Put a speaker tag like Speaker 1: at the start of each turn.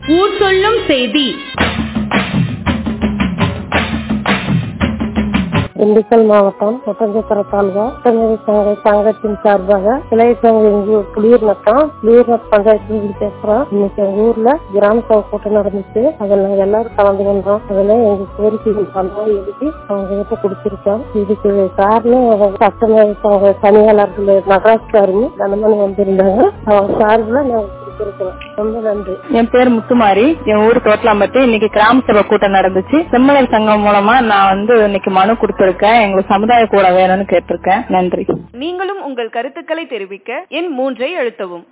Speaker 1: ஊர் சொல்லும் செய்தி
Speaker 2: திண்டுக்கல் மாவட்டம் ஒட்டஞ்சத்திர தாலுகா ஒட்டஞ்சத்திர சங்க சங்கத்தின் சார்பாக இளைய சங்க எங்க ஊர் புளியூர்நத்தம் புளியூர்நத் பஞ்சாயத்துல பேசுறோம் இன்னைக்கு எங்க ஊர்ல கிராம சபை கூட்டம் நடந்துச்சு அதுல நாங்க எல்லாரும் கலந்து கொண்டோம் அதுல எங்க கோரிக்கைகள் பண்ணோம் எழுதி அவங்க கிட்ட கொடுத்திருக்கோம் இதுக்கு காரணம் சட்டமேல் சங்க பணியாளர்கள் நடராஜ்காரி தனமணி வந்திருந்தாங்க அவங்க சார்பில் நாங்க கொடுத்திருக்கிறோம் ரொம்ப நன்றி
Speaker 3: என் பேர் முத்துமாரி என் ஊர் தோட்டலாம்பட்டி இன்னைக்கு கிராம சபை கூட்டம் நடந்துச்சு செம்மலர் சங்கம் மூலமா நான் வந்து இன்னைக்கு மனு கொடுத்திருக்கேன் எங்களுக்கு சமுதாய கூட வேணும்னு கேட்டிருக்கேன் நன்றி
Speaker 4: நீங்களும் உங்கள் கருத்துக்களை தெரிவிக்க எண் மூன்றை அழுத்தவும்